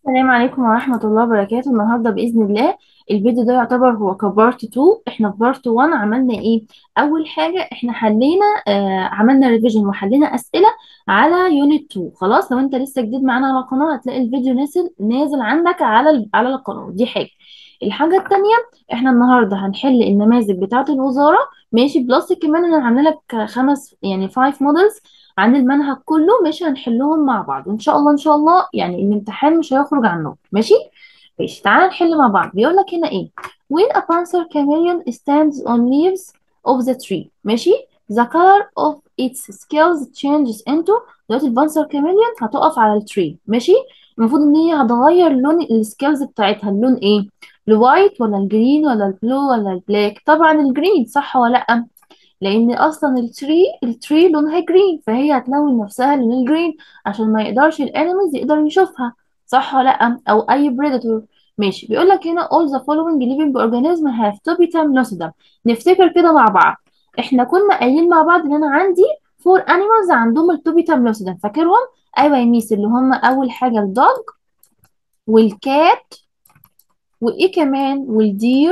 السلام عليكم ورحمة الله وبركاته النهاردة بإذن الله الفيديو ده يعتبر هو كبارت 2 احنا في بارت 1 عملنا ايه أول حاجة احنا حلينا آه عملنا ريفيجن وحلينا أسئلة على يونت 2 خلاص لو انت لسه جديد معانا على القناة هتلاقي الفيديو نازل نازل عندك على ال- على القناة دي حاجة الحاجة التانية احنا النهاردة هنحل النماذج بتاعة الوزارة ماشي بلس كمان انا عاملة لك خمس يعني 5 مودلز عن المنهج كله مش هنحلهم مع بعض وان شاء الله ان شاء الله يعني الامتحان مش هيخرج عنهم ماشي ماشي تعالى نحل مع بعض بيقول لك هنا ايه when a panther chameleon stands on leaves of the tree ماشي the color of its scales changes into دلوقتي البانسر كاميليون هتقف على التري ماشي المفروض ان هي هتغير لون السكيلز بتاعتها اللون ايه الوايت ولا الجرين ولا البلو ولا البلاك طبعا الجرين صح ولا لا لان اصلا التري التري لونها جرين فهي هتلون نفسها لون الجرين عشان ما يقدرش الانيمالز يقدر يشوفها صح ولا لا او اي بريداتور ماشي بيقول لك هنا all the following living organism have topitam lucidum نفتكر كده مع بعض احنا كنا قايلين مع بعض ان انا عندي فور animals عندهم التوبيتام lucidum فاكرهم ايوه يا ميس اللي هم اول حاجه الدوج والكات وايه كمان والدير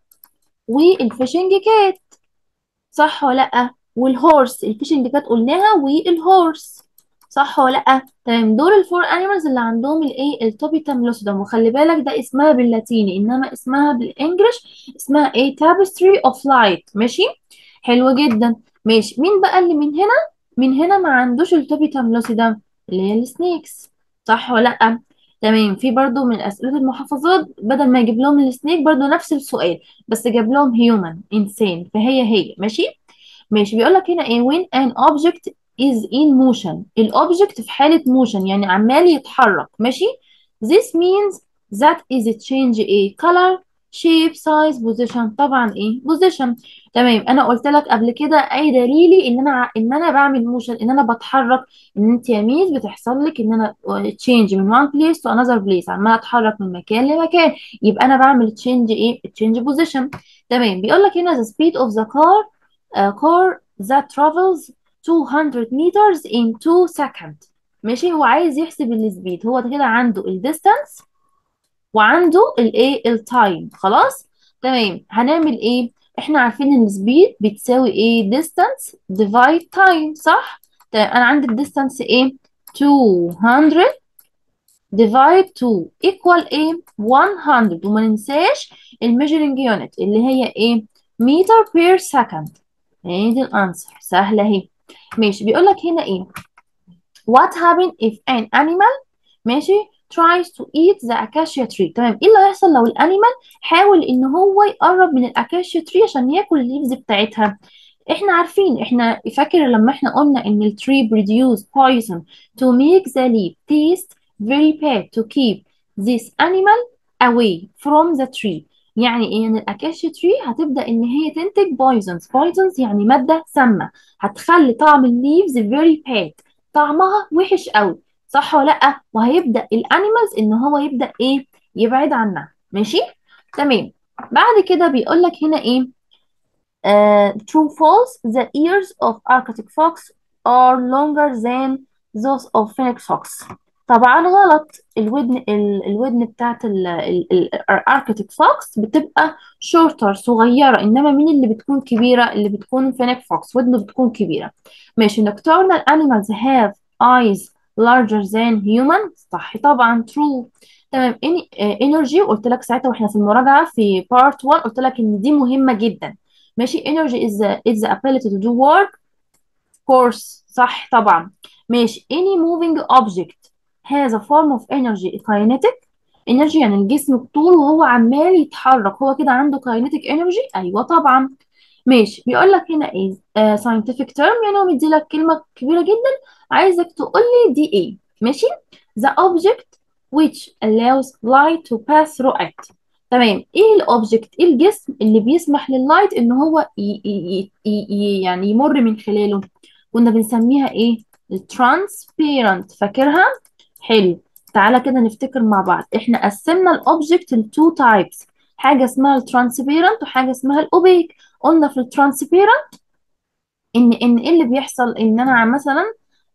والفيشنج كات صح ولا لأ والهورس الفيشنج كات قلناها والهورس صح ولا لأ تمام دول الفور انيمالز اللي عندهم الايه التوبيتام لوسيدم وخلي بالك ده اسمها باللاتيني انما اسمها بالانجلش اسمها ايه تابستري اوف لايت ماشي حلو جدا ماشي مين بقى اللي من هنا من هنا ما عندوش التوبيتام لوسيدم اللي هي السنيكس صح ولا لأ تمام في برضو من أسئلة المحافظات بدل ما يجيب لهم السنيك برضو نفس السؤال بس جاب لهم هيومن إنسان فهي هي ماشي ماشي بيقول لك هنا ايه when an object is in motion الاوبجكت في حالة motion يعني عمال يتحرك ماشي this means that is a change ايه color shape size position طبعا ايه position تمام انا قلت لك قبل كده اي دليلي ان انا ع- ان انا بعمل motion ان انا بتحرك ان انت يا ميس بتحصل لك ان انا change من one place to another place عمال اتحرك من مكان لمكان يبقى انا بعمل change ايه change position تمام بيقول لك هنا the speed of the car a car that travels 200 meters in 2 seconds ماشي هو عايز يحسب السبيد هو كده عنده الديستانس وعنده الايه التايم خلاص تمام هنعمل ايه احنا عارفين ان السبيد بتساوي ايه distance divide time صح تمام انا عندي الديستانس ايه 200 divide 2 equal ايه 100 وما ننساش الميجرنج يونت اللي هي ايه متر بير سكند هي دي الانسر سهله اهي ماشي بيقول لك هنا ايه what happen if an animal ماشي tries to eat the acacia tree تمام ايه اللي هيحصل لو الانيمال حاول ان هو يقرب من الاكاشيا تري عشان ياكل الليفز بتاعتها احنا عارفين احنا فاكر لما احنا قلنا ان التري produce poison to make the leaf taste very bad to keep this animal away from the tree يعني ايه ان الاكاشيا تري هتبدا ان هي تنتج poisons poisons يعني ماده سامه هتخلي طعم الليفز very bad طعمها وحش قوي صح ولا لا وهيبدا الانيمالز ان هو يبدا ايه يبعد عنها ماشي تمام بعد كده بيقول لك هنا ايه uh, true false the ears of Arctic fox are longer than those of Phoenix fox طبعا غلط الودن ال, الودن بتاعت الاركتيك فوكس بتبقى شورتر صغيرة انما مين اللي بتكون كبيرة اللي بتكون فينيك فوكس ودنه بتكون كبيرة ماشي nocturnal animals have eyes larger than human صح طبعا true تمام energy قلت لك ساعتها واحنا في المراجعة في part 1 قلت لك ان دي مهمة جدا ماشي energy is the, is the ability to do work course صح طبعا ماشي any moving object has a form of energy kinetic energy يعني الجسم بطول وهو عمال يتحرك هو كده عنده kinetic energy ايوه طبعا ماشي بيقول لك هنا ايه uh, scientific term يعني هو مدي لك كلمة كبيرة جدا عايزك تقول لي دي ايه ماشي the object which allows light to pass through it تمام ايه الاوبجكت ايه الجسم اللي بيسمح لللايت ان هو ي ي ي ي يعني يمر من خلاله كنا بنسميها ايه الترانسبيرنت فاكرها حلو تعالى كده نفتكر مع بعض احنا قسمنا الاوبجكت لتو تايبس حاجه اسمها الترانسبيرنت وحاجه اسمها الاوبيك قلنا في الترانسبيرنت ان ان ايه اللي بيحصل ان انا مثلا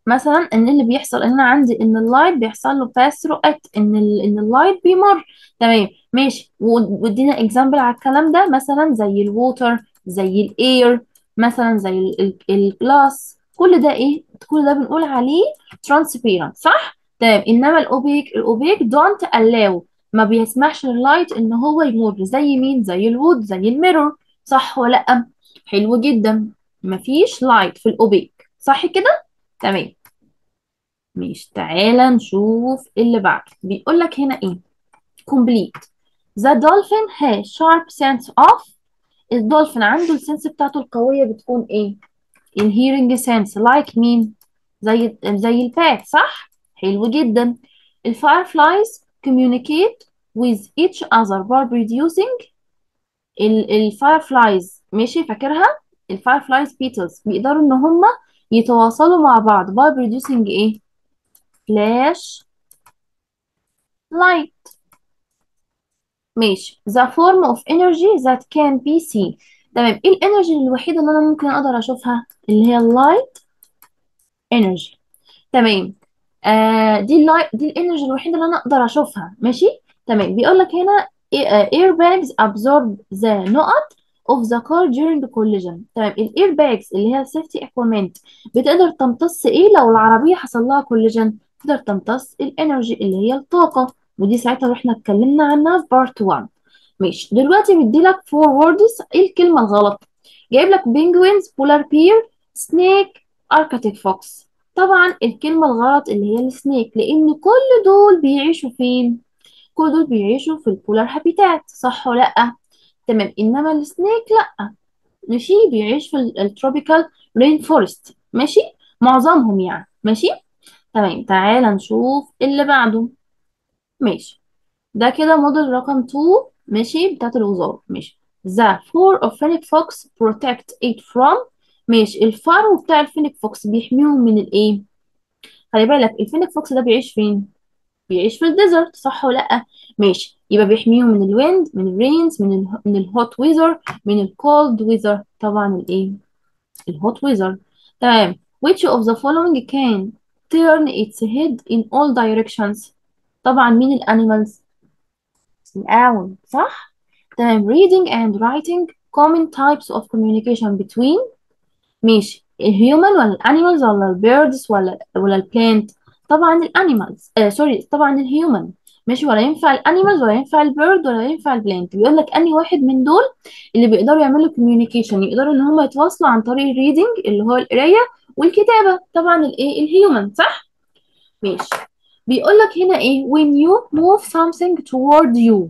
مثلا ان اللي بيحصل ان انا عندي ان اللايت بيحصل له باس ثرو ات ان ال ان اللايت بيمر تمام ماشي و- وادينا اكزامبل على الكلام ده مثلا زي الووتر زي الاير مثلا زي الجلاس كل ده ايه كل ده بنقول عليه transparent صح تمام انما الاوبيك الاوبيك don't allow ما بيسمحش لللايت ان هو يمر زي مين زي الوود زي الميرور صح ولا لا حلو جدا مفيش لايت في الاوبيك صح كده تمام مش تعالى نشوف اللي بعده بيقول لك هنا ايه complete the dolphin has sharp sense of الدولفين عنده السنس بتاعته القوية بتكون ايه الهيرنج سنس لايك مين زي زي البات صح حلو جدا الفايرفلايز communicate with each other by producing الفايرفلايز ماشي فاكرها الفايرفلايز بيتلز بيقدروا ان هم يتواصلوا مع بعض by producing ايه flash light ماشي the form of energy that can be seen تمام ايه الانرجي الوحيدة اللي انا ممكن اقدر اشوفها اللي هي اللايت انرجي تمام آه دي اللايت دي الانرجي الوحيده اللي انا اقدر اشوفها ماشي تمام بيقول لك هنا اير باجز absorb the نقط of the car during collision تمام الاير باجز اللي هي السيفتي اكويبمنت بتقدر تمتص ايه لو العربيه حصل لها كوليجن تقدر تمتص الانرجي اللي هي الطاقه ودي ساعتها واحنا اتكلمنا عنها في بارت 1 ماشي دلوقتي مديلك فور ووردز ايه الكلمه الغلط جايب لك بينجوينز بولار بير سنيك اركتيك فوكس طبعا الكلمة الغلط اللي هي السنيك لأن كل دول بيعيشوا فين؟ كل دول بيعيشوا في البولار هابيتات صح ولا لأ؟ تمام إنما السنيك لأ ماشي بيعيش في التروبيكال رين فورست ماشي معظمهم يعني ماشي تمام تعالى نشوف اللي بعده ماشي ده كده موديل رقم 2 ماشي بتاعت الوزارة ماشي The fur of phoenix fox protect it from ماشي الفرو بتاع الفينيك فوكس بيحميهم من الايه خلي بالك الفينيك فوكس ده بيعيش فين بيعيش في الديزرت صح ولا لا ماشي يبقى بيحميهم من الويند من الرينز من ال من الهوت ويذر من الكولد ويذر طبعا الايه الهوت ويذر تمام which of the following can turn its head in all directions طبعا مين الانيمالز الأول صح تمام reading and writing common types of communication between ماشي الهيومن ولا الانيمالز ولا البيردز ولا ولا البلانت طبعا الانيمالز آه سوري طبعا الهيومن ماشي ولا ينفع الانيمالز ولا ينفع البيرد ولا ينفع البلانت بيقول لك انهي واحد من دول اللي بيقدروا يعملوا كوميونيكيشن يقدروا ان هم يتواصلوا عن طريق الريدنج اللي هو القرايه والكتابه طبعا الايه الهيومن صح ماشي بيقول لك هنا ايه when you move something toward you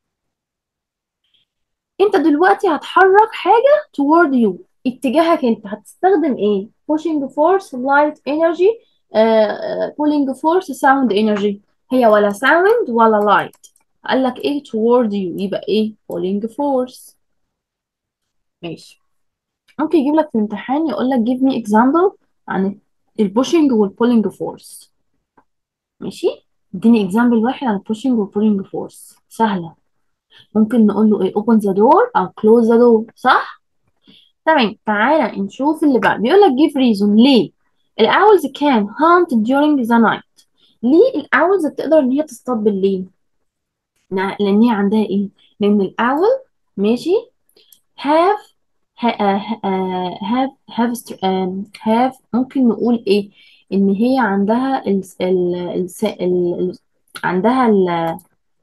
انت دلوقتي هتحرك حاجة toward you اتجاهك انت هتستخدم ايه pushing force light energy uh, pulling force sound energy هي ولا sound ولا light قال لك ايه toward you يبقى ايه pulling force ماشي ممكن يجيب لك في الامتحان يقول لك give me example عن البوشنج والبولينج فورس ماشي اديني example واحد عن البوشنج والبولينج فورس سهلة ممكن نقول له ايه open the door او close the door صح تمام تعالى نشوف اللي بعد بيقول لك give reason ليه الأولز can hunt during the night ليه الأولز بتقدر إن هي تصطاد بالليل لأن هي عندها إيه لأن الأول ماشي have have have have ممكن نقول إيه إن هي عندها ال ال ال ال عندها ال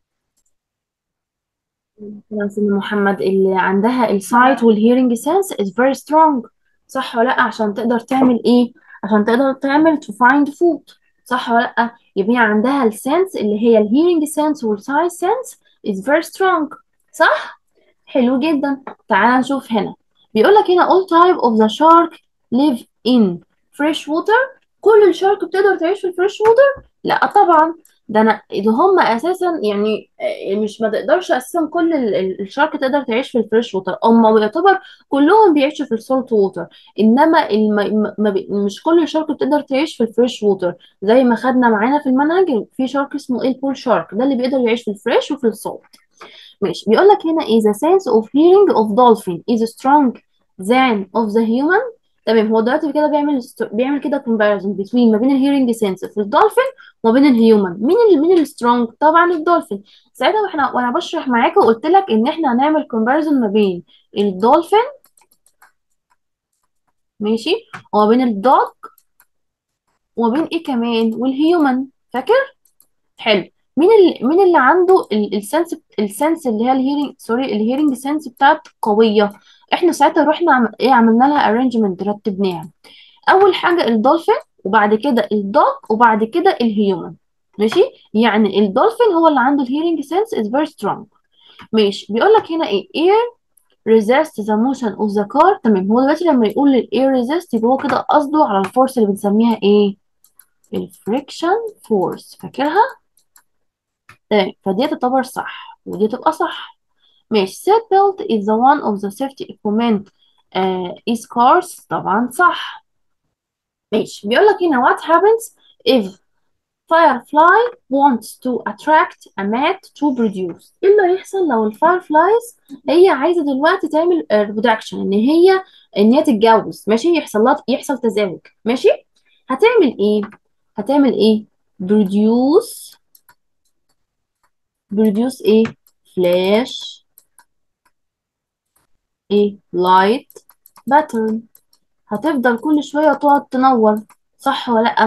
سيدنا محمد اللي عندها السايت والهيرنج سنس is very strong صح ولا لا عشان تقدر تعمل ايه عشان تقدر تعمل to find food صح ولا لا يبقى عندها السنس اللي هي الهيرنج سنس والسايت سنس is very strong صح حلو جدا تعال نشوف هنا بيقول لك هنا all type of the shark live in fresh water كل الشارك بتقدر تعيش في الفريش ووتر لا طبعا ده انا ده هم اساسا يعني مش ما تقدرش اساسا كل الشارك تقدر تعيش في الفريش ووتر هم يعتبر كلهم بيعيشوا في السولت ووتر انما الم... ما بي... مش كل الشارك بتقدر تعيش في الفريش ووتر زي ما خدنا معانا في المنهج في شارك اسمه ايه البول شارك ده اللي بيقدر يعيش في الفريش وفي السولت ماشي بيقول لك هنا is the sense of hearing of dolphin is strong than of the human تمام هو دلوقتي كده بيعمل بيعمل كده comparison between ما بين الهيرنج سنس في الدولفين وما بين الهيومن مين اللي مين السترونج طبعا الدولفين ساعتها واحنا وانا بشرح معاك وقلت لك ان احنا هنعمل comparison ما بين الدولفين ماشي وما بين الدوج وما بين ايه كمان والهيومن فاكر حلو مين اللي مين اللي عنده ال- السنس السنس اللي هي الهيرنج سوري الهيرنج سنس بتاعت قويه احنا ساعتها رحنا عم... ايه عملنا لها ارينجمنت رتبناها اول حاجه الدولفين وبعد كده الدوج وبعد كده الهيومن ماشي يعني الدولفين هو اللي عنده الهيرنج سنس is very strong ماشي بيقول لك هنا ايه air resist the motion of the car تمام هو دلوقتي لما يقول ال air resist يبقى هو كده قصده على الفورس اللي بنسميها ايه الفريكشن فورس فاكرها تمام فدي تعتبر صح ودي تبقى صح ماشي seat belt is the one of the safety equipment uh, is cars طبعا صح ماشي بيقول لك هنا what happens if firefly wants to attract a mat to produce ايه اللي هيحصل لو الفايرفلايز هي عايزه دلوقتي تعمل ريبرودكشن ان هي ان هي تتجوز ماشي يحصل لها يحصل تزاوج ماشي هتعمل ايه هتعمل ايه produce produce ايه flash ايه light pattern هتفضل كل شويه تقعد تنور صح ولا لا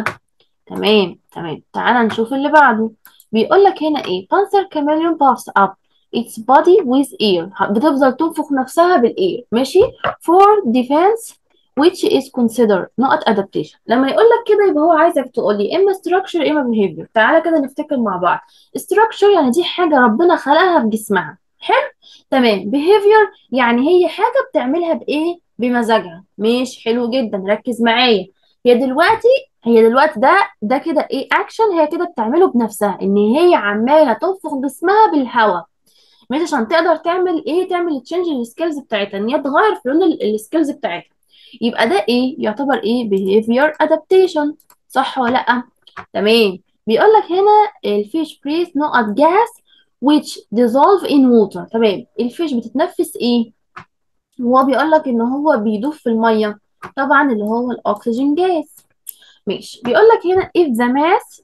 تمام تمام تعال نشوف اللي بعده بيقول لك هنا ايه Panther chameleon puffs up its body with air بتفضل تنفخ نفسها بالاير ماشي for defense which is considered not adaptation لما يقول لك كده يبقى هو عايزك تقول لي اما structure اما behavior تعالى كده نفتكر مع بعض structure يعني دي حاجة ربنا خلقها في جسمها حلو تمام behavior يعني هي حاجة بتعملها بايه بمزاجها ماشي حلو جدا ركز معايا هي دلوقتي هي دلوقتي ده ده كده ايه اكشن هي كده بتعمله بنفسها ان هي عماله تنفخ جسمها بالهواء مش عشان تقدر تعمل ايه تعمل تشينج السكيلز بتاعتها ان هي تغير في لون السكيلز بتاعتها يبقى ده ايه يعتبر ايه behavior adaptation صح ولا لا تمام بيقول لك هنا الفيش بريث نقط جاس which dissolve in water تمام الفيش بتتنفس ايه هو بيقول لك ان هو بيدوب في الميه طبعا اللي هو الاكسجين جاز ماشي بيقول لك هنا if the mass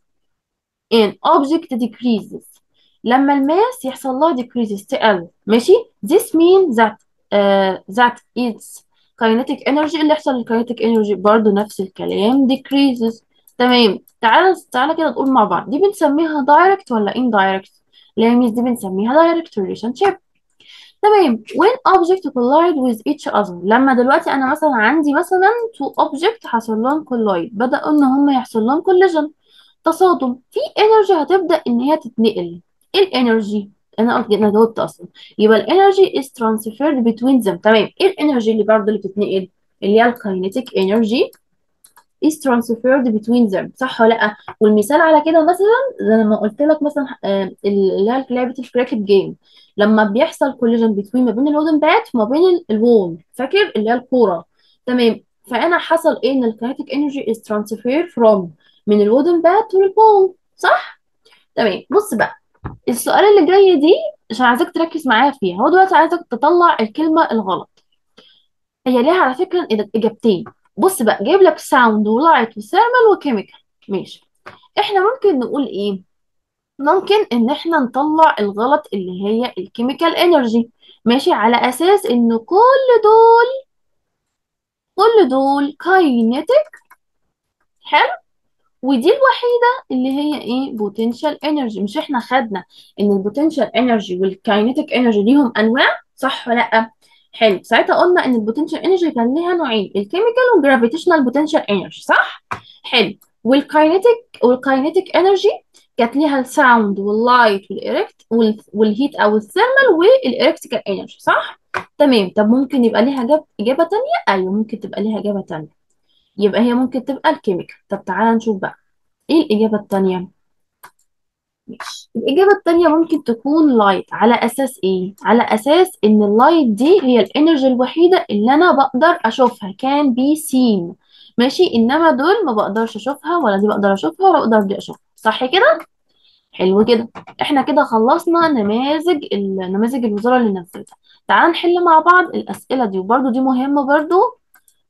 in object decreases لما الماس يحصل لها decreases تقل ماشي this means that uh, that its kinetic energy اللي يحصل للkinetic energy برضو نفس الكلام decreases تمام تعالى تعالى كده نقول مع بعض دي بنسميها direct ولا indirect اللي هي دي بنسميها direct relationship تمام when object collide with each other لما دلوقتي انا مثلا عندي مثلا two object حصل لهم collide بدأوا ان هم يحصل لهم collision تصادم في energy هتبدأ ان هي تتنقل ايه الانرجي انا قلت انا جاوبت اصلا يبقى الانرجي is transferred between them تمام ايه الانرجي اللي برضه اللي بتتنقل اللي هي الكاينيتيك energy is transferred between them صح ولا لا والمثال على كده مثلا زي لما قلت لك مثلا آه، اللي هي لعبه الكريكت جيم لما بيحصل كوليجن بين ما بين الودن بات وما بين الوول فاكر اللي هي الكوره تمام فانا حصل ايه ان الكاينيتيك انرجي is transferred from من الودن بات للبول صح تمام بص بقى السؤال اللي جاي دي عشان عايزك تركز معايا فيها هو دلوقتي عايزك تطلع الكلمه الغلط هي ليها على فكرة إج- إجابتين بص بقى جايب لك ساوند ولايت وثيرمال وكيميكال ماشي احنا ممكن نقول ايه ممكن ان احنا نطلع الغلط اللي هي الكيميكال انرجي ماشي على اساس ان كل دول كل دول كاينيتيك حلو ودي الوحيدة اللي هي ايه بوتنشال انرجي مش احنا خدنا ان البوتنشال انرجي والكاينيتيك انرجي ليهم انواع صح ولا لا حلو ساعتها قلنا ان البوتنشال انرجي كان ليها نوعين الكيميكال والجرافيتيشنال بوتنشال انرجي صح حلو والكاينيتيك والكاينيتيك انرجي كانت ليها الساوند واللايت والإركت وال- والهيت او الثيرمال والإلكتريكال انرجي صح تمام طب ممكن يبقى ليها إجابة إجابة تانية أيوة ممكن تبقى ليها إجابة تانية يبقى هي ممكن تبقى الكيميكال طب تعالى نشوف بقى ايه الإجابة التانية؟ ماشي الإجابة التانية ممكن تكون لايت على أساس إيه؟ على أساس إن اللايت دي هي الإنرجي الوحيدة اللي أنا بقدر أشوفها كان بي سين ماشي إنما دول ما بقدرش أشوفها ولا دي بقدر أشوفها ولا بقدر دي أشوفها صح كده؟ حلو كده إحنا كده خلصنا نماذج النماذج الوزارة اللي نزلتها تعال نحل مع بعض الأسئلة دي وبرده دي مهمة برضو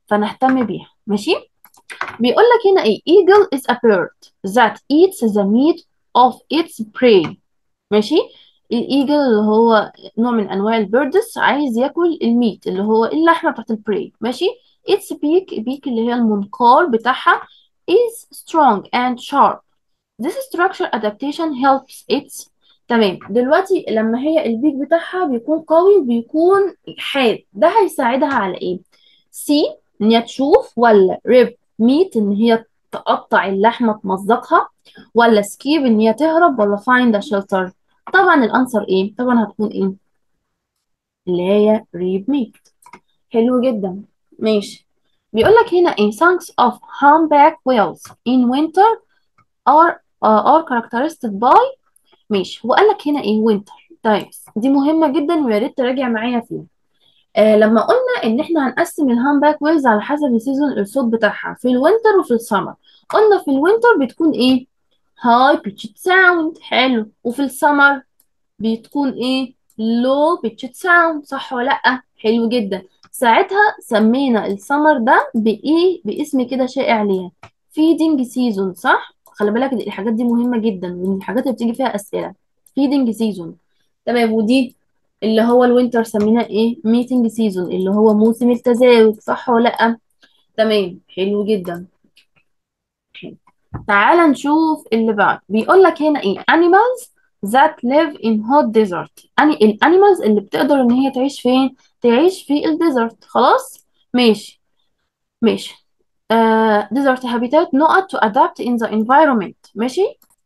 فنهتم بيها ماشي بيقول لك هنا ايه eagle is a bird that eats the meat of its prey ماشي الايجل اللي هو نوع من انواع البيردز عايز ياكل الميت اللي هو اللحمه بتاعت البري ماشي its beak beak اللي هي المنقار بتاعها is strong and sharp this structure adaptation helps it تمام دلوقتي لما هي البيك بتاعها بيكون قوي وبيكون حاد ده هيساعدها على ايه سي ان هي تشوف ولا ريب ميت ان هي تقطع اللحمه تمزقها ولا سكيب ان هي تهرب ولا find a shelter طبعا الانسر ايه طبعا هتكون ايه اللي هي ريب ميت حلو جدا ماشي بيقول لك هنا ايه songs of humpback whales in winter are uh, are characterized by ماشي هو قال لك هنا ايه winter طيب دي مهمة جدا ويا ريت تراجع معايا فيها آه لما قلنا ان احنا هنقسم الهامباك ويلز على حسب السيزون الصوت بتاعها في الوينتر وفي السمر قلنا في الوينتر بتكون ايه هاي بيتشد ساوند حلو وفي السمر بتكون ايه لو بيتشد ساوند صح ولا لا حلو جدا ساعتها سمينا السمر ده بايه باسم كده شائع ليها فيدنج سيزون صح خلي بالك دي- الحاجات دي مهمة جدا ومن الحاجات اللي بتيجي فيها أسئلة فيدنج سيزون تمام ودي اللي هو الوينتر سميناه ايه ميتنج سيزون اللي هو موسم التزاوج صح ولا لا تمام حلو جدا حلو. تعال نشوف اللي بعد بيقول لك هنا ايه animals that live in hot desert يعني الانيمالز اللي بتقدر ان هي تعيش فين تعيش في الديزرت خلاص ماشي ماشي آه desert habitat نقط to adapt in the environment ماشي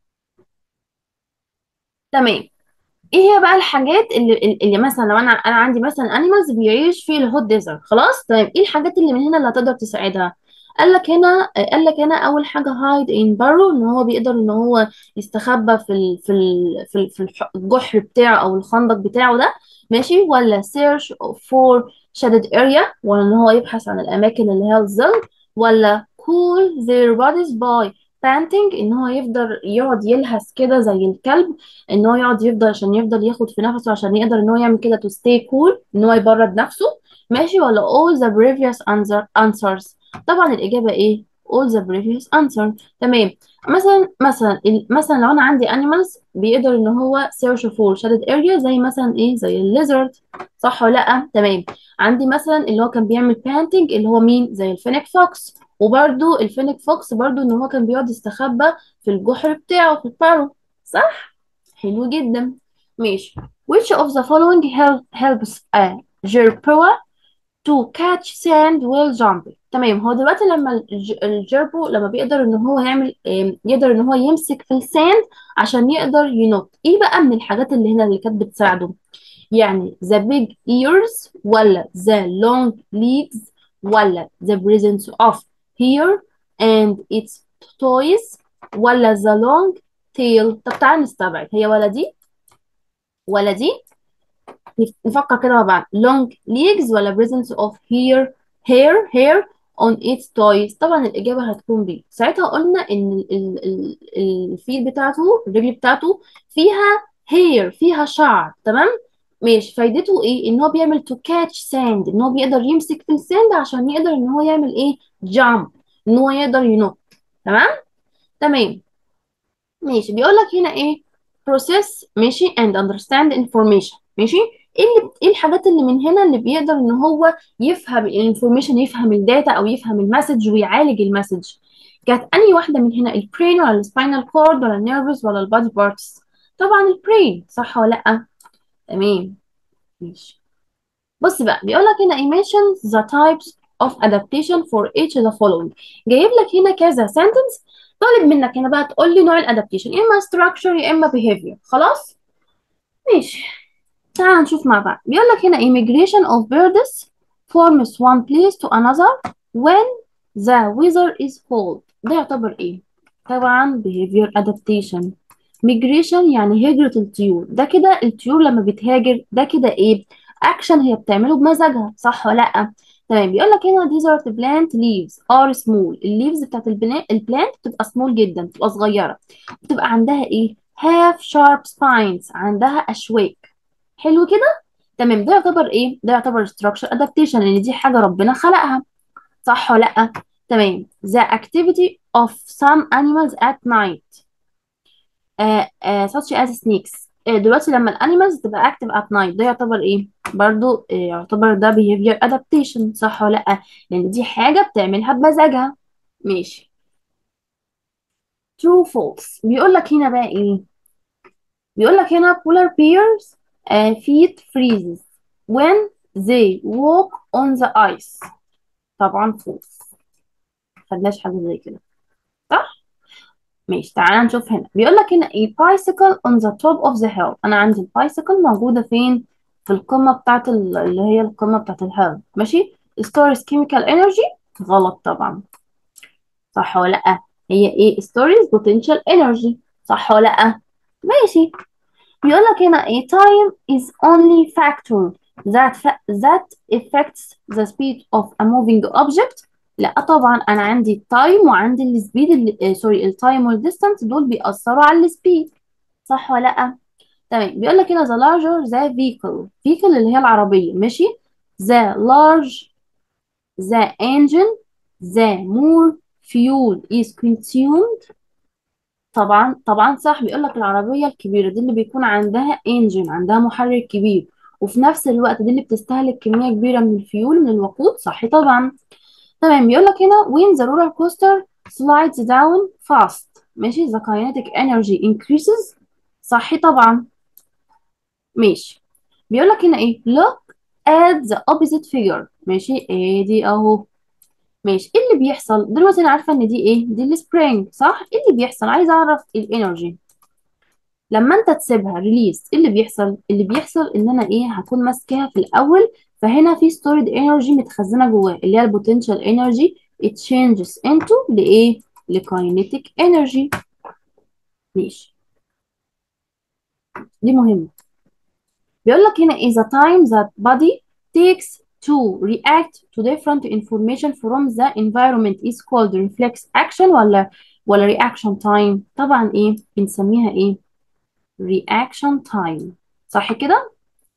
تمام ايه هي بقى الحاجات اللي, اللي مثلا لو انا انا عندي مثلا انيمالز بيعيش في الهوت ديزرت خلاص تمام ايه الحاجات اللي من هنا اللي هتقدر تساعدها قال لك هنا قال لك هنا اول حاجه هايد ان بارو ان هو بيقدر ان هو يستخبى في ال في ال في ال في الح- الجحر بتاعه او الخندق بتاعه ده ماشي ولا search for shaded area ولا ان هو يبحث عن الاماكن اللي هي الظل ولا cool their bodies by panting ان هو يفضل يقعد يلهث كده زي الكلب ان هو يقعد يفضل عشان يفضل ياخد في نفسه عشان يقدر ان هو يعمل كده to stay cool ان هو يبرد نفسه ماشي ولا all the previous answer answers طبعا الإجابة ايه all the previous answer تمام مثلا مثلا ال- مثلا لو انا عندي animals بيقدر ان هو search for shaded area زي مثلا ايه زي الليزرد صح ولا لا تمام عندي مثلا اللي هو كان بيعمل بانتنج اللي هو مين زي الفينيك فوكس وبرده الفينيك فوكس برده ان هو كان بيقعد يستخبى في الجحر بتاعه في البارو صح حلو جدا ماشي which of the following help, helps a jerboa to catch sand while jumping تمام هو دلوقتي لما الج- الجيربو لما بيقدر ان هو يعمل آم، يقدر ان هو يمسك في الساند عشان يقدر ينط ايه بقى من الحاجات اللي هنا اللي كانت بتساعده يعني the big ears ولا the long legs ولا the presence of hair and its toys ولا the long tail طب تعال نستبعد هي ولا دي ولا دي نف- نفكر كده مع بعض long legs ولا presence of hair hair hair on its toys طبعا الإجابة هتكون B ساعتها قلنا إن ال- ال- ال- الفيل بتاعته الرجل بتاعته فيها hair فيها شعر تمام ماشي فايدته ايه ان هو بيعمل to catch sand ان هو بيقدر يمسك في الساند عشان يقدر ان هو يعمل ايه jump ان هو يقدر ينط تمام تمام ماشي بيقول لك هنا ايه process ماشي and understand information ماشي ايه اللي ايه الحاجات اللي من هنا اللي بيقدر ان هو يفهم الانفورميشن يفهم الداتا او يفهم المسج ويعالج المسج كانت انهي واحده من هنا البرين ولا السباينال كورد ولا النيرفز ولا البادي بارتس طبعا البرين صح ولا لا تمام ماشي بص بقى بيقول لك هنا ايه mentions the types of adaptation for each of the following جايب لك هنا كذا sentence طالب منك هنا بقى تقول لي نوع الادابتيشن يا اما structure يا اما behavior خلاص ماشي تعال نشوف مع بعض بيقول لك هنا immigration of birds forms one place to another when the weather is cold ده يعتبر ايه طبعا behavior adaptation migration يعني هجرة الطيور ده كده الطيور لما بتهاجر ده كده ايه اكشن هي بتعمله بمزاجها صح ولا لا تمام بيقول لك هنا desert plant leaves are small الليفز بتاعت البنا- البلانت بتبقى small جدا بتبقى صغيرة بتبقى عندها ايه have sharp spines عندها اشواك حلو كده تمام ده يعتبر ايه ده يعتبر structure adaptation لان دي حاجة ربنا خلقها صح ولا لأ تمام the activity of some animals at night آه آه such as snakes آه دلوقتي لما الانيمالز تبقى active at night ده يعتبر ايه برضو آه يعتبر ده behavior adaptation صح ولا لأ لان دي حاجة بتعملها بمزاجها ماشي true false بيقول لك هنا بقى ايه بيقول لك هنا polar bears uh, feet freezes when they walk on the ice طبعا false خدناش حاجة زي كده صح ماشي تعالى نشوف هنا بيقول لك هنا a bicycle on the top of the hill انا عندي البايسيكل موجودة فين في القمة بتاعت ال- اللي هي القمة بتاعت الهيل ماشي stores chemical energy غلط طبعا صح ولا لأ هي ايه stores potential energy صح ولا لأ ماشي بيقول لك هنا a time is only factor that fa- that affects the speed of a moving object لا طبعا انا عندي التايم وعندي السبيد اللي سوري التايم والديستانس دول بيأثروا على السبيد صح ولا لا تمام بيقول لك هنا the larger the vehicle vehicle اللي هي العربية ماشي the large the engine the more fuel is consumed طبعا طبعا صح بيقول لك العربية الكبيرة دي اللي بيكون عندها انجن عندها محرك كبير وفي نفس الوقت دي اللي بتستهلك كمية كبيرة من الفيول من الوقود صح طبعا تمام بيقول لك هنا when the roller coaster slides down fast ماشي the kinetic energy increases صح طبعا ماشي بيقول لك هنا ايه look at the opposite figure ماشي ايه دي اهو ماشي ايه اللي بيحصل دلوقتي انا عارفه ان دي ايه دي السبرينج صح ايه اللي بيحصل عايزه اعرف الانرجي لما انت تسيبها ريليس ايه اللي بيحصل اللي بيحصل ان انا ايه هكون ماسكاها في الاول فهنا في ستورد انرجي متخزنه جواه اللي هي البوتنشال انرجي it changes into لايه لكاينيتيك انرجي ماشي دي مهمه بيقول لك هنا is a time that body takes to react to different information from the environment is called reflex action ولا ولا reaction time طبعا ايه بنسميها ايه reaction time صح كده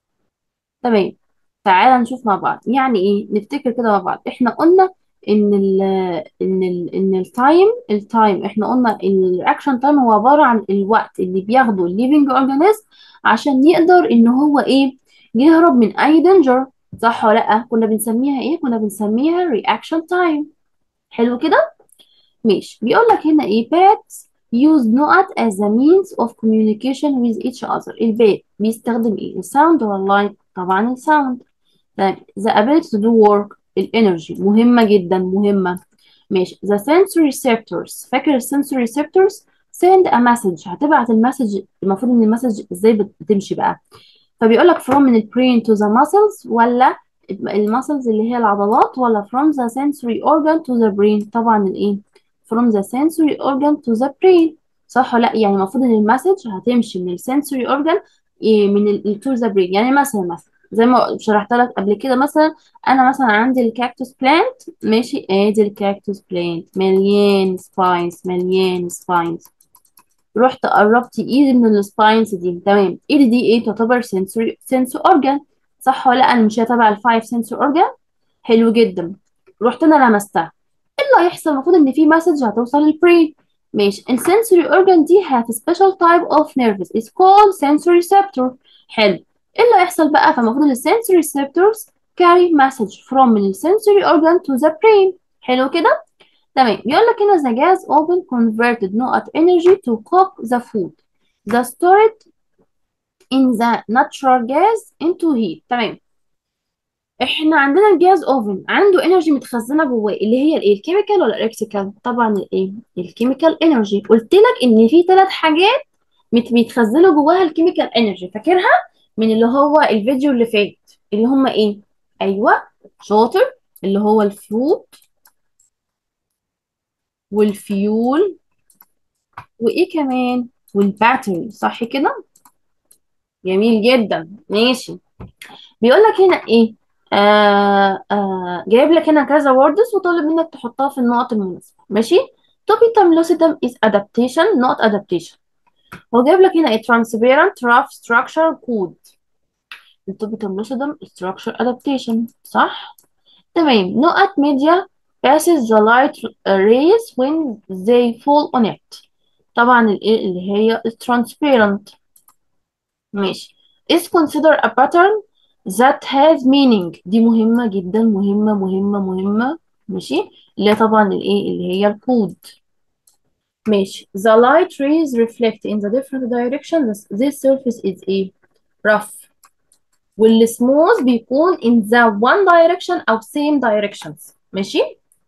تمام تعالى نشوف مع بعض يعني ايه نفتكر كده مع بعض احنا قلنا ان ال ان ال ان التايم التايم احنا قلنا الرياكشن تايم هو عباره عن الوقت اللي بياخده الليفنج اورجانيزم عشان يقدر ان هو ايه يهرب من اي دينجر صح ولا لا كنا بنسميها ايه كنا بنسميها رياكشن تايم حلو كده ماشي بيقول لك هنا ايه bats use نقط as a means of communication with each other البات بيستخدم ايه الساوند ولا اللايت طبعا الساوند طيب the ability to do work الانرجي مهمة جدا مهمة ماشي the sensory receptors فاكر ال sensory receptors send a message هتبعت المسج المفروض ان المسج ازاي بت- بتمشي بقى فبيقول لك from من ال brain to the muscles ولا المسلز اللي هي العضلات ولا from the sensory organ to the brain طبعا الايه from the sensory organ to the brain صح ولا لا يعني المفروض ان المسج هتمشي من السنسوري organ إيه من ال to the brain يعني مثلا مثلا زي ما شرحت لك قبل كده مثلا انا مثلا عندي الكاكتوس بلانت ماشي ادي الكاكتوس بلانت مليان سباينز مليان سباينز رحت قربت ايدي من السباينز دي تمام ايدي دي ايه تعتبر سنسوري سنسور اورجان صح ولا لا انا مش تبع الفايف سنسور اورجان حلو جدا رحت انا لمستها ايه اللي هيحصل المفروض ان في مسج هتوصل للبرين ماشي السنسوري اورجان دي have a special type of nervous it's called sensory receptor حلو ايه اللي هيحصل بقى فالمفروض ان السنسوري receptors carry message from من السنسوري organ to the brain حلو كده تمام بيقول لك هنا the gas oven converted نقط energy to cook the food the stored in the natural gas into heat تمام احنا عندنا الجاز اوفن عنده انرجي متخزنه جواه اللي هي الايه الكيميكال ولا الالكتريكال طبعا الايه الكيميكال انرجي قلت لك ان في ثلاث حاجات مت- بيتخزنوا جواها الكيميكال انرجي فاكرها من اللي هو الفيديو اللي فات اللي هم ايه ايوه شاطر اللي هو الفود والفيول وايه كمان والباتري صح كده جميل جدا ماشي بيقول لك هنا ايه آه آه جايب لك هنا كذا ووردز وطالب منك تحطها في النقط المناسبة ماشي توبيتم لوسيدم is adaptation not adaptation هو جايب لك هنا ايه transparent rough structure code التوبيتم لوسيدم structure adaptation صح تمام نقط ميديا passes the light rays when they fall on it طبعا الايه اللي هي transparent ماشي is considered a pattern that has meaning دي مهمة جدا مهمة مهمة مهمة ماشي اللي هي طبعا الايه اللي هي الكود ماشي the light rays reflect in the different directions this surface is ايه rough والسموث بيكون in the one direction أو same directions ماشي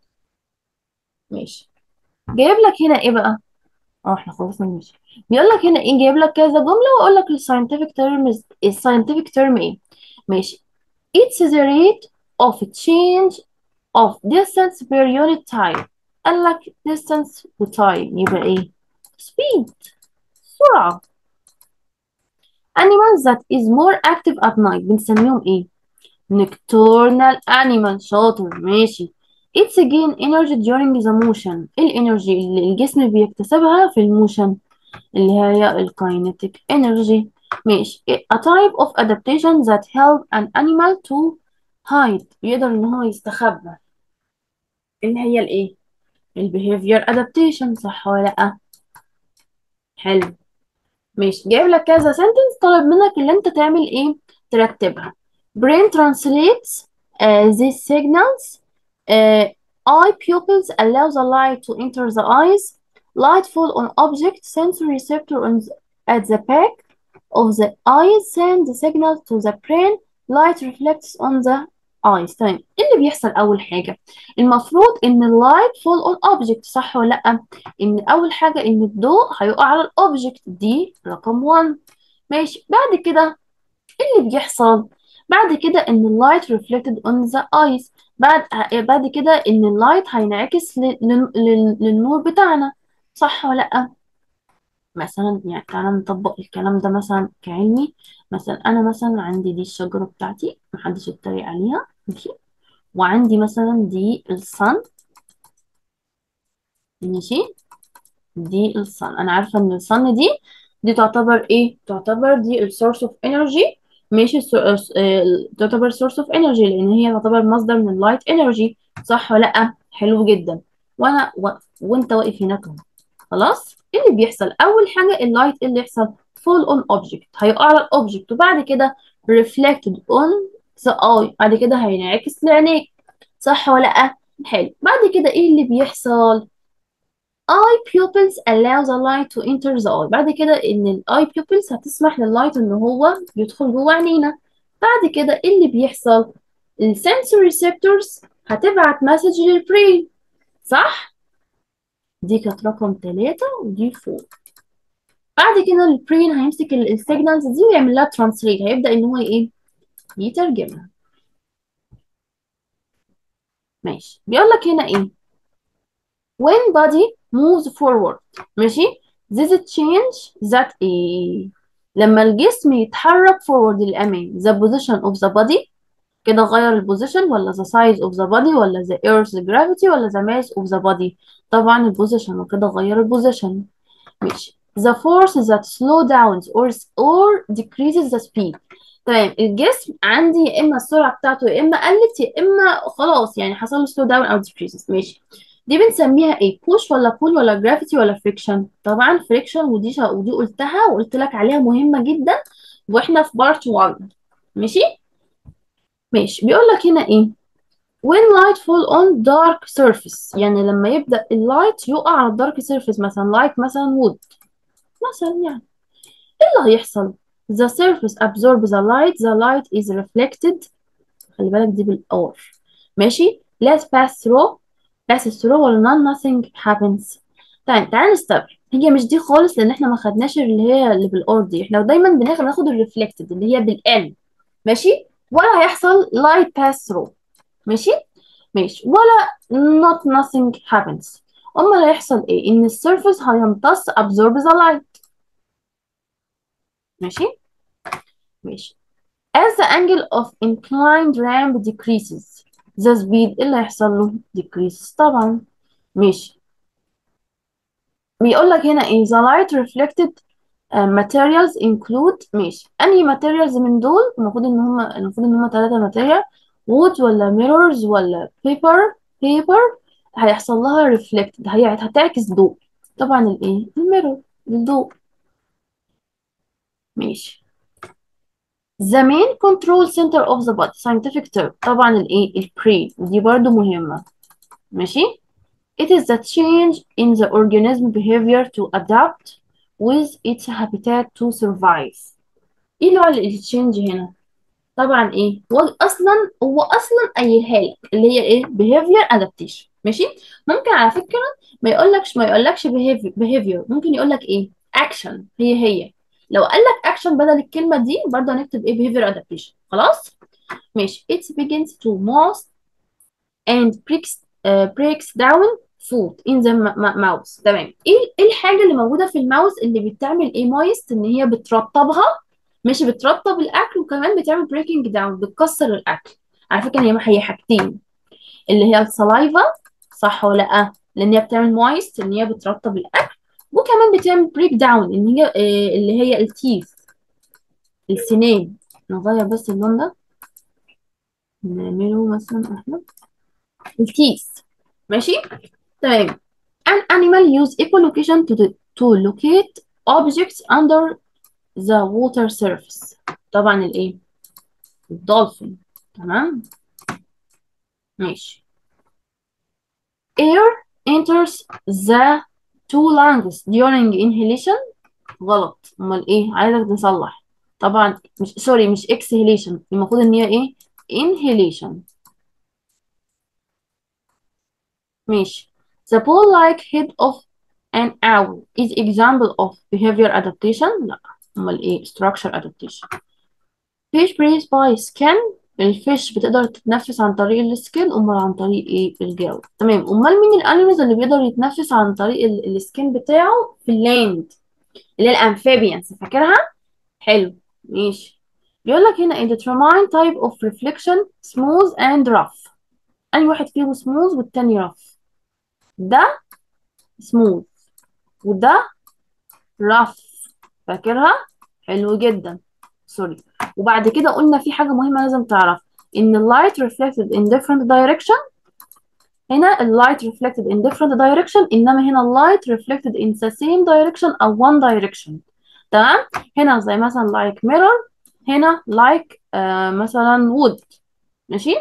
ماشي جايب لك هنا ايه بقى اه احنا خلصنا ماشي بيقول لك هنا ايه جايب لك كذا جملة واقول لك الساينتفك term الساينتفك term ايه ماشي it's the rate of change of distance per unit time قال لك distance و time يبقى ايه speed سرعة animals that is more active at night بنسميهم ايه nocturnal animal شاطر ماشي it's gain energy during the motion ايه الانرجي اللي الجسم بيكتسبها في الموشن اللي هي الكاينيتيك energy ماشي a type of adaptation that help an animal to hide يقدر ان هو يستخبى اللي هي الايه البيهيفير adaptation صح ولا لا حلو ماشي جايب لك كذا sentence طالب منك اللي انت تعمل ايه ترتبها brain translates uh, these signals uh, eye pupils allow the light to enter the eyes light fall on object sensory receptor on the, at the back of the eyes send the signal to the brain light reflects on the eyes تمام ايه اللي بيحصل اول حاجه المفروض ان اللايت فول اون اوبجكت صح ولا لا ان اول حاجه ان الضوء هيقع على الاوبجكت دي رقم 1 ماشي بعد كده ايه اللي بيحصل بعد كده ان اللايت reflected on the eyes بعد بعد كده ان اللايت هينعكس لل- لل- للنور بتاعنا صح ولا لا مثلا يعني تعالى نطبق الكلام ده مثلا كعلمي مثلا انا مثلا عندي دي الشجره بتاعتي محدش يتريق عليها ماشي وعندي مثلا دي الصن ماشي دي الصن انا عارفه ان الصن دي دي تعتبر ايه تعتبر دي السورس اوف انرجي ماشي السو- آه، تعتبر سورس اوف انرجي لان هي تعتبر مصدر من اللايت انرجي صح ولا لا حلو جدا وانا و... وانت واقف هناك اهو خلاص ايه اللي بيحصل اول حاجه اللايت إيه اللي يحصل fall on object هيقع على الاوبجكت وبعد كده reflected on the eye بعد كده هينعكس لعينيك صح ولا لا حلو بعد كده ايه اللي بيحصل eye pupils allow the light to enter the eye بعد كده ان ال eye pupils هتسمح لللايت ان هو يدخل جوه عينينا بعد كده ايه اللي بيحصل ال sensory receptors هتبعت مسج للبرين صح دي كانت رقم ثلاثة ودي فوق بعد كده البرين هيمسك السيجنالز دي ويعمل لها ترانسليت هيبدأ ان هو ايه يترجمها ماشي بيقول لك هنا ايه when body moves forward ماشي this change that ايه لما الجسم يتحرك forward للأمام the position of the body كده غير البوزيشن ولا the size of the body ولا the earth's gravity ولا the mass of the body طبعا البوزيشن وكده غير البوزيشن ماشي the force that slow down or or decreases the speed تمام الجسم عندي يا اما السرعه بتاعته يا اما قلت يا اما خلاص يعني حصل له slow down او decreases ماشي دي بنسميها ايه push ولا pull ولا gravity ولا friction طبعا friction ودي شا... ودي قلتها وقلت لك عليها مهمه جدا واحنا في بارت 1 ماشي ماشي بيقول لك هنا ايه when light fall on dark surface يعني لما يبدأ اللايت يقع على الدارك surface مثلا light مثلا wood مثلا يعني ايه اللي هيحصل the surface absorbs the light the light is reflected خلي بالك دي بالار ماشي let's pass through pass through ولا none nothing happens طيب تعالى نستبعد هي مش دي خالص لان احنا ما خدناش اللي هي اللي بالار دي احنا دايما بناخد ناخد الريفلكتد اللي هي بالان ماشي ولا هيحصل light pass through ماشي ماشي ولا not nothing happens امال هيحصل ايه ان السيرفيس هيمتص absorb the light ماشي ماشي as the angle of inclined ramp decreases the speed إيه اللي هيحصل له decreases طبعا ماشي بيقول لك هنا ايه the light reflected uh, materials include ماشي انهي materials من دول المفروض ان هم المفروض ان هم ثلاثة material wood ولا mirrors ولا paper paper هيحصل لها reflected هي هتعكس ضوء طبعا الايه الميرور الضوء ماشي the main control center of the body scientific term طبعا الايه البرين ودي برضو مهمة ماشي it is the change in the organism behavior to adapt with its habitat to survive ايه نوع التشينج هنا طبعا ايه هو اصلا هو اصلا قايلها لك اللي هي ايه behavior adaptation ماشي ممكن على فكره ما يقولكش ما يقولكش behavior, behavior. ممكن يقولك ايه action هي هي لو قال لك action بدل الكلمه دي برضه هنكتب ايه behavior adaptation خلاص ماشي it begins to most and breaks uh, breaks down food in the mouse تمام ايه ايه الحاجه اللي موجوده في الماوس اللي بتعمل ايه moist ان هي بترطبها ماشي بترطب الاكل وكمان بتعمل بريكنج داون بتكسر الاكل على فكره هي هي حاجتين اللي هي السلايفا صح ولا لا لان هي بتعمل مويست ان هي بترطب الاكل وكمان بتعمل بريك داون ان هي آه اللي هي التيث السنان نغير بس اللون ده نعمله مثلا احنا التيث ماشي تمام an animal use echolocation to, to locate objects under the water surface طبعا الايه الدولفين تمام ماشي air enters the two lungs during inhalation غلط امال ايه عايزك تصلح طبعا مش سوري مش exhalation المفروض ان هي ايه inhalation ماشي the ball-like head of an owl is example of behavior adaptation لا امال ايه structure adaptation fish breathe by skin الفيش بتقدر تتنفس عن طريق السكين امال عن طريق ايه الجو تمام امال مين الانيمالز اللي بيقدر يتنفس عن طريق السكين بتاعه في اللاند اللي هي الامفيبيانز فاكرها حلو ماشي بيقول لك هنا ايه determine type of reflection smooth and rough أي واحد فيهم smooth والتاني rough ده smooth وده rough فاكرها حلو جدا سوري وبعد كده قلنا في حاجة مهمة لازم تعرف إن اللايت reflected in different direction هنا اللايت reflected in different direction إنما هنا اللايت reflected in the same direction أو one direction تمام هنا زي مثلا like mirror هنا like آه مثلا wood ماشي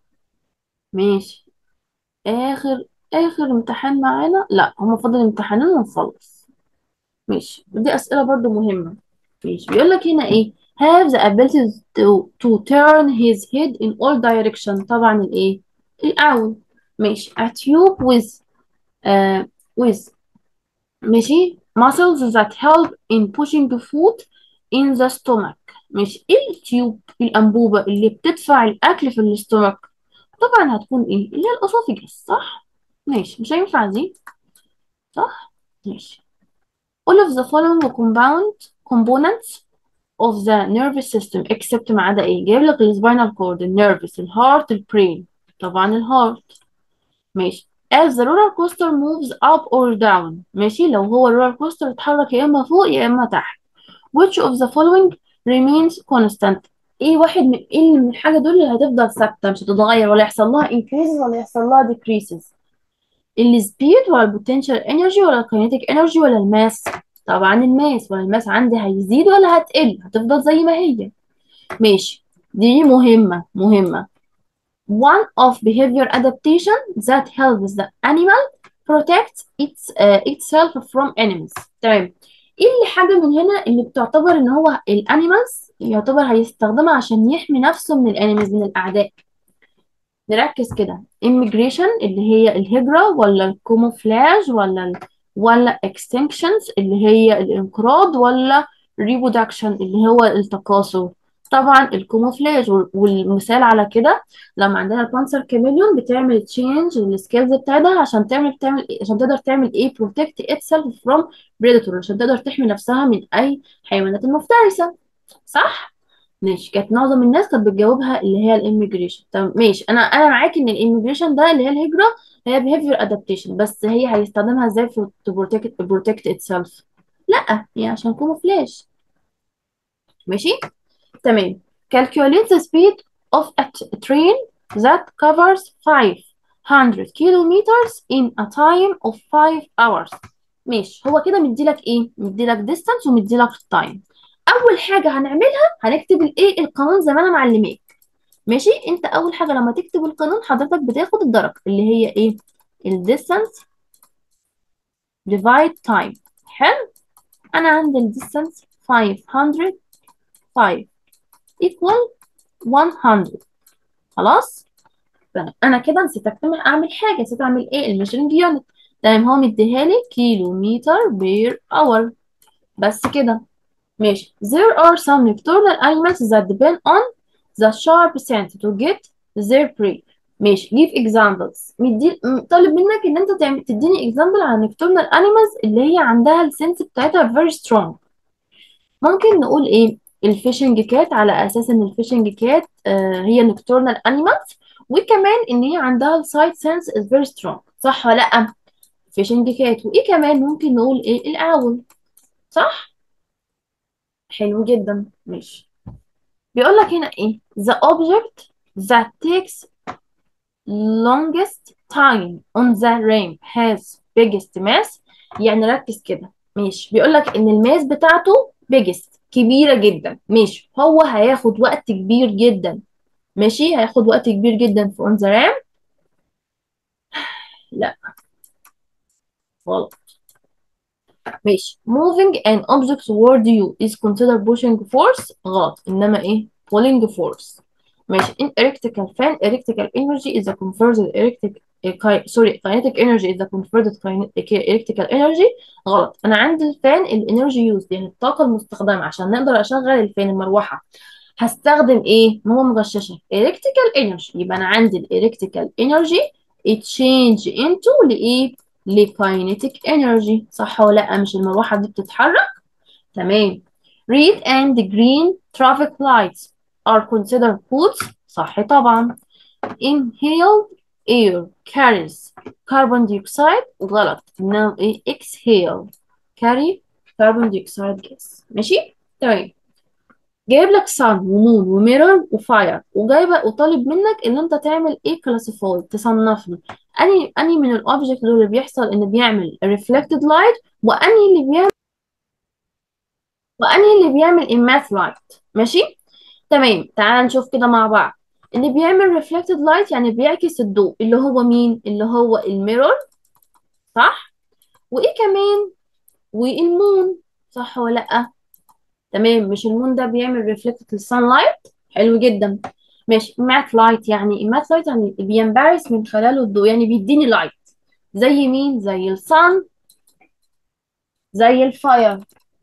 ماشي آخر آخر امتحان معانا لا هما فاضل امتحانين ونخلص ماشي ودي أسئلة برضو مهمة ماشي بيقول لك هنا إيه have the ability to, to turn his head in all direction طبعا الإيه الأول ماشي a tube with uh, with ماشي muscles that help in pushing the food in the stomach ماشي ايه التيوب الأنبوبة اللي بتدفع الأكل في الاستومك طبعا هتكون ايه اللي هي الأسوفيجس صح ماشي مش هينفع دي صح ماشي all of the following compound components of the nervous system except ما عدا ايه جايب لك السباينال كورد النيرفس الهارت البرين طبعا الهارت ماشي as the roller coaster moves up or down ماشي لو هو الرولر كوستر اتحرك يا اما فوق يا اما تحت which of the following remains constant ايه واحد من ايه من الحاجه دول اللي هتفضل ثابته مش هتتغير ولا يحصل لها increases ولا يحصل لها decreases السبيد ولا البوتنشال انرجي ولا الكينيتيك انرجي ولا الماس طبعا الماس ولا الماس عندي هيزيد ولا هتقل هتفضل زي ما هي ماشي دي مهمة مهمة one of behavior adaptation that helps the animal protect its, uh, itself from enemies تمام ايه اللي حاجة من هنا اللي بتعتبر ان هو الانيمالز يعتبر هيستخدمها عشان يحمي نفسه من الانيمالز من الاعداء نركز كده immigration اللي هي الهجرة ولا الكوموفلاج ولا ال ولا extinctions اللي هي الانقراض ولا reproduction اللي هو التكاثر طبعا الكوموفلاج والمثال على كده لما عندنا البانسر كاميليون بتعمل تشينج للسكيلز بتاعتها عشان تعمل بتعمل إيه؟ عشان تقدر تعمل ايه protect itself from predator عشان تقدر تحمي نفسها من اي حيوانات المفترسة صح؟ ماشي كانت معظم الناس كانت بتجاوبها اللي هي الاميجريشن طب ماشي انا انا معاك ان الاميجريشن ده اللي هي الهجره هي behavior adaptation بس هي هيستخدمها ازاي في to protect protect itself لا هي عشان كوموفلاج ماشي تمام calculate the speed of a train that covers 5 500 kilometers in a time of 5 hours ماشي هو كده مديلك ايه مديلك distance ومديلك time اول حاجه هنعملها هنكتب الايه القانون زي ما انا معلماك ماشي انت اول حاجه لما تكتب القانون حضرتك بتاخد الدرجه اللي هي ايه ال distance divide time حلو انا عندي ال distance 500 5 equal 100 خلاص انا كده نسيت اكتب اعمل حاجه نسيت اعمل ايه الميجرنج يونت تمام هو مديها لي كيلو متر بير اور بس كده ماشي there are some nocturnal animals that depend on the sharp sense to get their prey ماشي give examples مدي طالب منك ان انت تعمل تديني example عن nocturnal animals اللي هي عندها السنس بتاعتها very strong ممكن نقول ايه الفيشنج كات على اساس ان الفيشنج كات آه هي nocturnal animals وكمان ان هي عندها السايت سنس is very strong صح ولا لا فيشنج كات وايه كمان ممكن نقول ايه الاول صح حلو جدا ماشي بيقول لك هنا ايه the object that takes longest time on the rim has biggest mass يعني ركز كده ماشي بيقول لك ان الماس بتاعته biggest كبيرة جدا ماشي هو هياخد وقت كبير جدا ماشي هياخد وقت كبير جدا في on the rim لا غلط ماشي moving an object toward you is considered pushing force غلط انما ايه pulling force ماشي in electrical fan electrical energy is the converted electric uh, sorry kinetic energy is the converted electrical energy غلط انا عندي الفان الانرجي يوز يعني الطاقه المستخدمه عشان نقدر اشغل الفان المروحه هستخدم ايه ما هو مغششه electrical energy يبقى انا عندي electrical energy change into لايه لكاينيتيك انرجي صح ولا لا مش المروحه دي بتتحرك تمام red and green traffic lights are considered foods صح طبعا inhaled air carries carbon dioxide غلط انه ايه exhale carry carbon dioxide gas ماشي تمام جايب لك sun ومون وميرور وفاير وجايبه وطالب منك ان انت تعمل ايه كلاسيفاي تصنف لي اني اني من الاوبجكت دول اللي بيحصل ان بيعمل reflected light واني اللي بيعمل واني اللي بيعمل immath light ماشي تمام تعال نشوف كده مع بعض اللي بيعمل reflected light يعني بيعكس الضوء اللي هو مين اللي هو الميرور صح وايه كمان والمون صح ولا لا تمام مش المون ده بيعمل ريفلكت للسان لايت حلو جدا ماشي مات لايت يعني مات لايت يعني بينبعث من خلاله الضوء يعني بيديني لايت زي مين زي الصن زي الفاير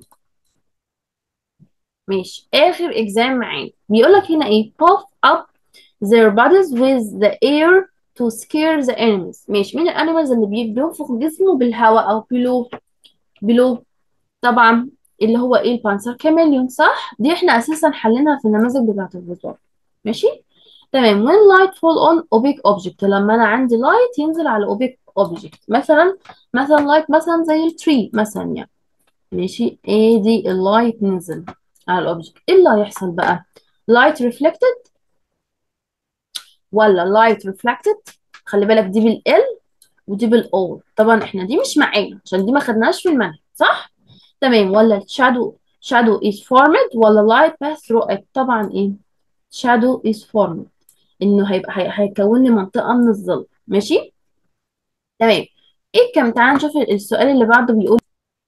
ماشي اخر اكزام معانا بيقول لك هنا ايه puff up their bodies with the air to scare the enemies ماشي مين الانيمالز اللي بينفخ جسمه بالهواء او بلو بلو طبعا اللي هو ايه البانسر كاميليون صح دي احنا اساسا حليناها في النماذج بتاعه الفيزوال ماشي تمام when light fall on opaque object لما انا عندي light ينزل على opaque object مثلا مثلا light مثلا زي التري مثلا يعني ماشي ايه دي اللايت نزل على الاوبجكت ايه اللي هيحصل بقى light reflected ولا light reflected خلي بالك دي بالال ودي بالاو طبعا احنا دي مش معانا عشان دي ما خدناش في المنهج صح تمام ولا shadow shadow is formed ولا light pass through it طبعا ايه shadow is formed انه هيبقى هي- هيكون لي منطقة من الظل ماشي تمام ايه كم تعال نشوف السؤال اللي بعده بيقول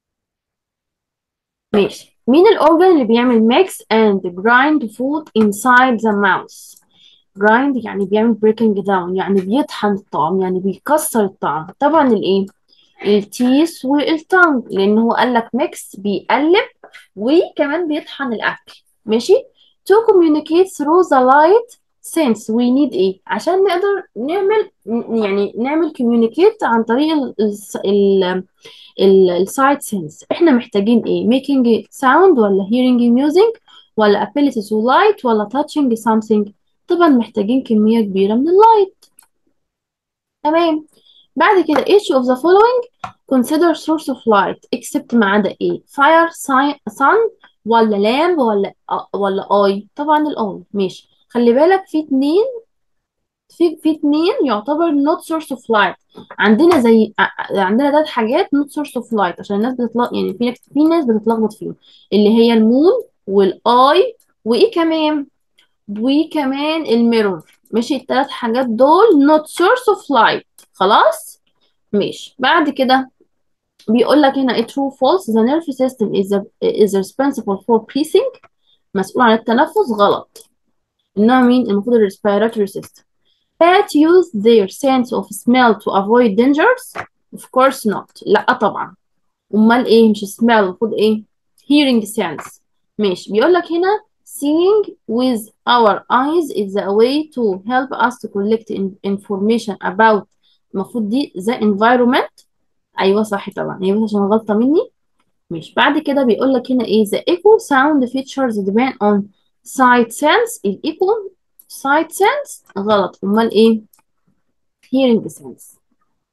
ماشي مين الاورجان اللي بيعمل mix and grind food inside the mouth grind يعني بيعمل breaking down يعني بيطحن الطعام يعني بيكسر الطعام طبعا الايه التيس والتانج لان هو قال لك ميكس بيقلب وكمان بيطحن الاكل ماشي to communicate through the light sense we need ايه عشان نقدر نعمل يعني نعمل communicate عن طريق ال ال ال السايت سنس احنا محتاجين ايه making sound ولا hearing music ولا ability to light ولا touching something طبعا محتاجين كمية كبيرة من اللايت تمام بعد كده each of the following consider source of light except ما عدا ايه fire si- sun ولا lamp ولا ولا eye طبعا الاي ماشي خلي بالك في اتنين في في اتنين يعتبر not source of light عندنا زي ع- عندنا تلات حاجات not source of light عشان الناس بتطلق يعني في ناس في ناس بتتلخبط فيهم اللي هي المون والاي وايه كمان وكمان الميرور ماشي التلات حاجات دول not source of light خلاص ماشي بعد كده بيقول لك هنا true false the nervous system is the, is responsible for breathing مسؤول عن التنفس غلط إنها مين المفروض ال respiratory system Bats use their sense of smell to avoid dangers of course not لا طبعا أمال إيه مش smell المفروض إيه hearing sense ماشي بيقول لك هنا seeing with our eyes is a way to help us to collect in- information about المفروض دي the environment ايوه صح طبعا هي بس عشان غلطه مني مش بعد كده بيقول لك هنا ايه the echo sound features depend on sight sense الايكو sight sense غلط امال ايه hearing sense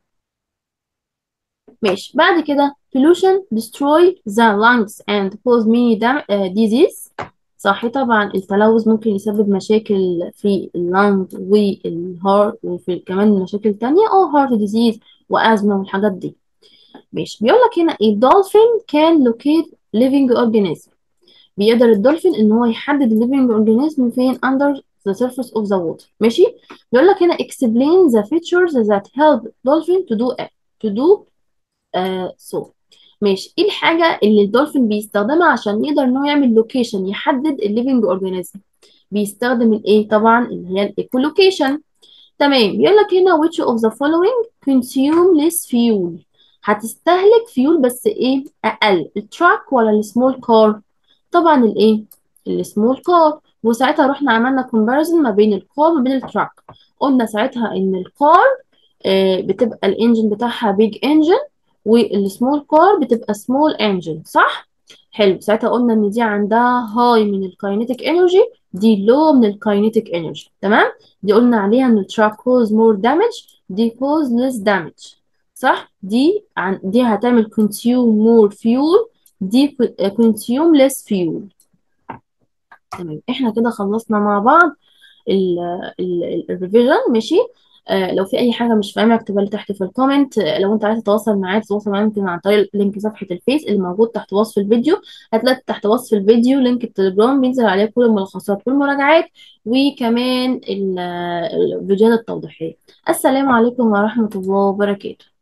ماشي بعد كده pollution destroy the lungs and cause many dam uh, disease صح طبعا التلوث ممكن يسبب مشاكل في اللنج والهارت وفي كمان مشاكل تانية او heart disease وأزمة والحاجات دي ماشي بيقول لك هنا ايه dolphin can locate living organism بيقدر الدولفين ان هو يحدد الليفنج اورجانيزم فين under the surface of the water ماشي بيقول لك هنا explain the features that help dolphin to do to do uh, so ماشي ايه الحاجة اللي الدولفين بيستخدمها عشان يقدر ان هو يعمل لوكيشن يحدد الليفنج اورجانيزم بيستخدم الايه طبعا اللي هي الايكولوكيشن تمام بيقول لك هنا which of the following consume less fuel هتستهلك فيول بس ايه اقل التراك ولا السمول كار طبعا الايه السمول كار وساعتها رحنا عملنا كومباريزن ما بين الكار وما بين التراك قلنا ساعتها ان الكار آه بتبقى الانجن بتاعها بيج انجن والسمول كار بتبقى سمول انجن صح حلو ساعتها قلنا ان دي عندها هاي من الكاينيتيك انرجي دي لو من الكاينيتيك انرجي تمام دي قلنا عليها ان التراك كوز مور دامج دي كوز ليس دامج صح دي عن دي هتعمل consume more fuel دي consume less fuel تمام احنا كده خلصنا مع بعض الريفيجن ماشي آه لو في اي حاجه مش فاهمها اكتبها لي تحت في الكومنت آه لو انت عايز تتواصل معايا تتواصل معايا ممكن عن طريق لينك صفحه الفيس اللي موجود تحت وصف الفيديو هتلاقي تحت وصف الفيديو لينك التليجرام بينزل عليه كل الملخصات والمراجعات وكمان ال- الفيديوهات التوضيحيه السلام عليكم ورحمه الله وبركاته